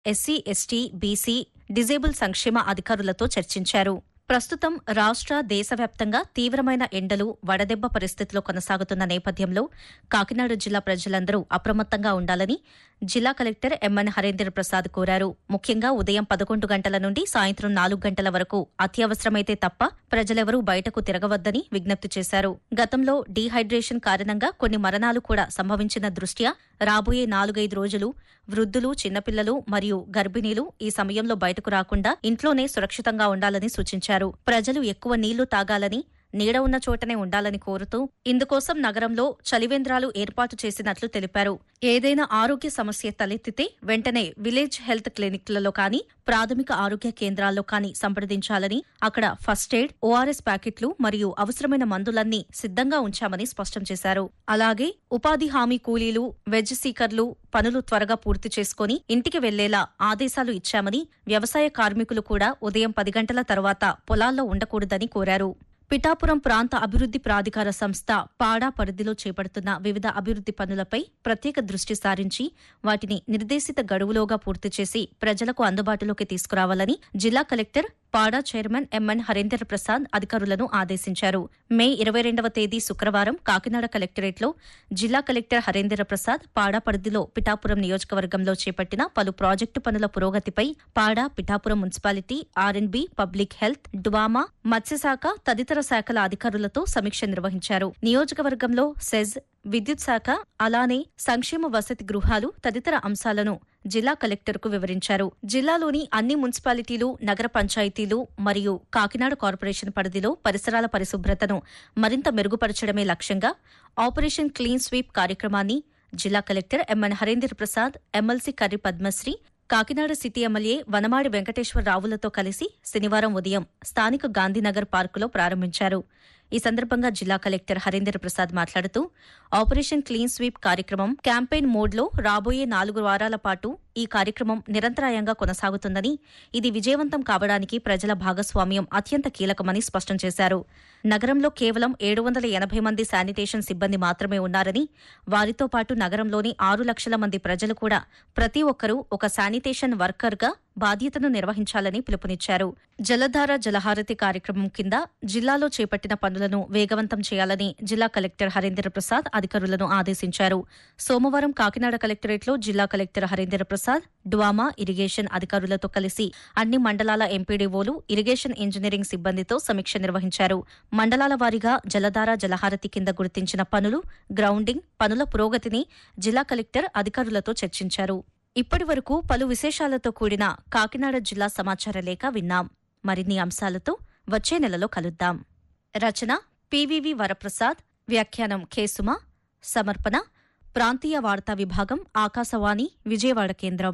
SC ST BC disable సంక్షేమ అధికారులతో చర్చించారు ప్రస్తుతం రాష్ట్ర దేశవ్యాప్తంగా తీవ్రమైన ఎండలు వడదెబ్బ పరిస్థితిలో కొనసాగుతున్న నేపథ్యంలో కాకినాడ జిల్లా ప్రజలందరూ అప్రమత్తంగా ఉండాలని జిల్లా కలెక్టర్ ఎంఎన్ హరేంద్ర ప్రసాద్ కోరారు ముఖ్యంగా ఉదయం పదకొండు గంటల నుండి సాయంత్రం నాలుగు గంటల వరకు అత్యవసరమైతే తప్ప ప్రజలెవరూ బయటకు తిరగవద్దని విజ్ఞప్తి చేశారు గతంలో డీహైడ్రేషన్ కారణంగా కొన్ని మరణాలు కూడా సంభవించిన దృష్ట్యా రాబోయే నాలుగైదు రోజులు వృద్ధులు చిన్నపిల్లలు మరియు గర్భిణీలు ఈ సమయంలో బయటకు రాకుండా ఇంట్లోనే సురక్షితంగా ఉండాలని సూచించారు ప్రజలు ఎక్కువ నీళ్లు తాగాలని నీడ ఉన్న చోటనే ఉండాలని కోరుతూ ఇందుకోసం నగరంలో చలివేంద్రాలు ఏర్పాటు చేసినట్లు తెలిపారు ఏదైనా ఆరోగ్య సమస్య తలెత్తితే వెంటనే విలేజ్ హెల్త్ క్లినిక్లలో కానీ ప్రాథమిక ఆరోగ్య కేంద్రాల్లో కానీ సంప్రదించాలని అక్కడ ఫస్ట్ ఎయిడ్ ఓఆర్ఎస్ ప్యాకెట్లు మరియు అవసరమైన మందులన్నీ సిద్ధంగా ఉంచామని స్పష్టం చేశారు అలాగే ఉపాధి హామీ కూలీలు వెజ్ సీకర్లు పనులు త్వరగా పూర్తి చేసుకుని ఇంటికి వెళ్లేలా ఆదేశాలు ఇచ్చామని వ్యవసాయ కార్మికులు కూడా ఉదయం పది గంటల తర్వాత పొలాల్లో ఉండకూడదని కోరారు పిఠాపురం ప్రాంత అభివృద్ది ప్రాధికార సంస్థ పాడా పరిధిలో చేపడుతున్న వివిధ అభివృద్ది పనులపై ప్రత్యేక దృష్టి సారించి వాటిని నిర్దేశిత గడువులోగా పూర్తి చేసి ప్రజలకు అందుబాటులోకి తీసుకురావాలని జిల్లా కలెక్టర్ పాడా చైర్మన్ ఎంఎన్ హరేందర్ ప్రసాద్ అధికారులను ఆదేశించారు మే ఇరవై రెండవ తేదీ శుక్రవారం కాకినాడ కలెక్టరేట్లో జిల్లా కలెక్టర్ హరేంద్ర ప్రసాద్ పాడా పరిధిలో పిఠాపురం నియోజకవర్గంలో చేపట్టిన పలు ప్రాజెక్టు పనుల పురోగతిపై PADA Pithapuram municipality RNB public health DWMA మత్స్యశాఖ తదితర శాఖల అధికారులతో సమీక్ష నిర్వహించారు నియోజకవర్గంలో సెజ్ విద్యుత్ శాఖ అలానే సంక్షేమ వసతి గృహాలు తదితర అంశాలను జిల్లా కలెక్టర్కు వివరించారు జిల్లాలోని అన్ని మున్సిపాలిటీలు నగర పంచాయతీలు మరియు కాకినాడ కార్పొరేషన్ పరిధిలో పరిసరాల పరిశుభ్రతను మరింత మెరుగుపరచడమే లక్ష్యంగా ఆపరేషన్ క్లీన్ స్వీప్ కార్యక్రమాన్ని జిల్లా collector MN Harendra Prasad MLC Karri Padmasri Kakinada city MLA Vanamadi వెంకటేశ్వరరావులతో కలిసి శనివారం ఉదయం స్థానిక గాంధీనగర్ పార్కులో ప్రారంభించారు ఈ సందర్భంగా జిల్లా కలెక్టర్ హరీందర్ ప్రసాద్ మాట్లాడుతూ ఆపరేషన్ క్లీన్ స్వీప్ కార్యక్రమం క్యాంపెయిన్ మోడ్లో రాబోయే నాలుగు వారాల పాటు ఈ కార్యక్రమం నిరంతరాయంగా కొనసాగుతుందని ఇది విజయవంతం కావడానికి ప్రజల భాగస్వామ్యం అత్యంత కీలకమని స్పష్టం చేశారు నగరంలో కేవలం ఏడు వందల ఎనభై మంది శానిటేషన్ సిబ్బంది మాత్రమే ఉన్నారని వారితో పాటు నగరంలోని ఆరు లక్షల మంది ప్రజలు కూడా ప్రతి ఒక్కరూ ఒక శానిటేషన్ వర్కర్గా బాధ్యతను నిర్వహించాలని పిలుపునిచ్చారు జలధార జలహారతి కార్యక్రమం కింద జిల్లాలో చేపట్టిన పనులను వేగవంతం చేయాలని జిల్లా కలెక్టర్ హరేంద్ర ప్రసాద్ అధికారులను ఆదేశించారు సోమవారం కాకినాడ కలెక్టరేట్లో జిల్లా కలెక్టర్ హరేంద్ర ప్రసాద్ డ్వామా ఇరిగేషన్ అధికారులతో కలిసి అన్ని మండలాల ఎంపీడీఓలు ఇరిగేషన్ ఇంజనీరింగ్ సిబ్బందితో సమీక్ష నిర్వహించారు మండలాల వారీగా జలధార జలహారతి కింద గుర్తించిన పనులు గ్రౌండింగ్ పనుల పురోగతిని జిల్లా కలెక్టర్ అధికారులతో చర్చించారు ఇప్పటి వరకు పలు విశేషాలతో కూడిన కాకినాడ జిల్లా సమాచార లేఖ విన్నాం మరిన్ని అంశాలతో వచ్చే నెలలో కలుద్దాం రచన పివివి వరప్రసాద్ వ్యాఖ్యానం కేసుమ సమర్పణ ప్రాంతీయ వార్తా విభాగం ఆకాశవాణి విజయవాడ కేంద్రం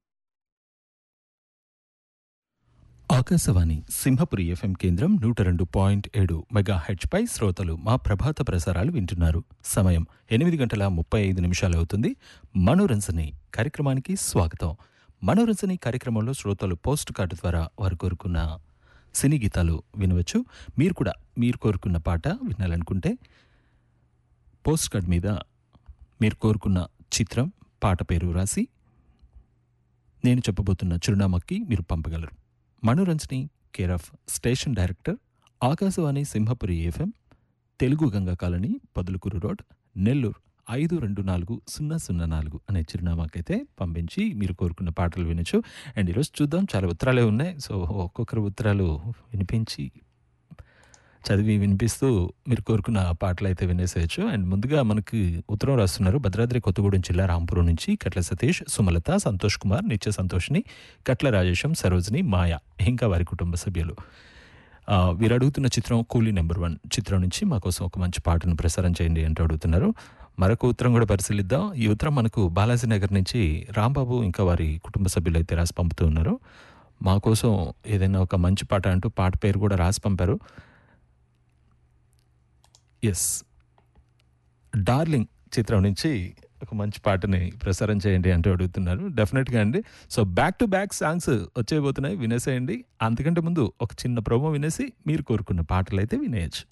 ఆకాశవాణి సింహపురి ఎఫ్ఎం కేంద్రం నూట రెండు పాయింట్ ఏడు మెగా పై శ్రోతలు మా ప్రభాత ప్రసారాలు వింటున్నారు సమయం ఎనిమిది గంటల ముప్పై ఐదు నిమిషాలు అవుతుంది మనోరంజని కార్యక్రమానికి స్వాగతం మనోరంజని కార్యక్రమంలో శ్రోతలు పోస్ట్ కార్డు ద్వారా వారు కోరుకున్న సినీ గీతాలు వినవచ్చు మీరు కూడా మీరు కోరుకున్న పాట వినాలనుకుంటే పోస్ట్ కార్డ్ మీద మీరు కోరుకున్న చిత్రం పాట పేరు రాసి నేను చెప్పబోతున్న చిరునామాకి మీరు పంపగలరు Manoranjani care of station director Akashvani Simhapuri FM Telugu Ganga colony పదులుకూరు రోడ్ నెల్లూరు ఐదు రెండు నాలుగు సున్నా సున్నా నాలుగు అనే చిరునామాకైతే పంపించి మీరు కోరుకున్న పాటలు వినొచ్చు అండ్ ఈరోజు చూద్దాం చాలా ఉత్తరాలే ఉన్నాయి సో ఒక్కొక్కరు ఉత్తరాలు వినిపించి చదివి వినిపిస్తూ మీరు కోరుకున్న పాటలు అయితే వినేసేయచ్చు అండ్ ముందుగా మనకి ఉత్తరం రాస్తున్నారు భద్రాద్రి కొత్తగూడెం జిల్లా రాంపురం నుంచి కట్ల సతీష్ సుమలత సంతోష్ కుమార్ నిత్య సంతోష్ని కట్ల రాజేశం సరోజిని మాయ ఇంకా వారి కుటుంబ సభ్యులు ఆ, వీరు అడుగుతున్న చిత్రం కూలీ నెంబర్ వన్ చిత్రం నుంచి మా కోసం ఒక మంచి పాటను ప్రసారం చేయండి అంటూ అడుగుతున్నారు మరొక ఉత్తరం కూడా పరిశీలిద్దాం ఈ ఉత్తరం మనకు బాలాజీ నగర్ నుంచి రాంబాబు ఇంకా వారి కుటుంబ సభ్యులు అయితే రాసి పంపుతూ ఉన్నారు మా కోసం ఏదైనా ఒక మంచి పాట అంటూ పాట పేరు కూడా రాసి పంపారు ఎస్ డార్లింగ్ చిత్రం నుంచి ఒక మంచి పాటని ప్రసారం చేయండి అంటూ అడుగుతున్నారు డెఫినెట్గా అండి so back to back songs వచ్చేయబోతున్నాయి వినేసేయండి అంతకంటే ముందు ఒక చిన్న ప్రోమో వినేసి మీరు కోరుకున్న పాటలు అయితే వినేయచ్చు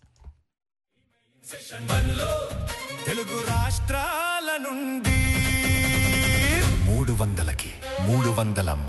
తెలుగు రాష్ట్రాల నుండి మూడు వందలకి మూడు వందల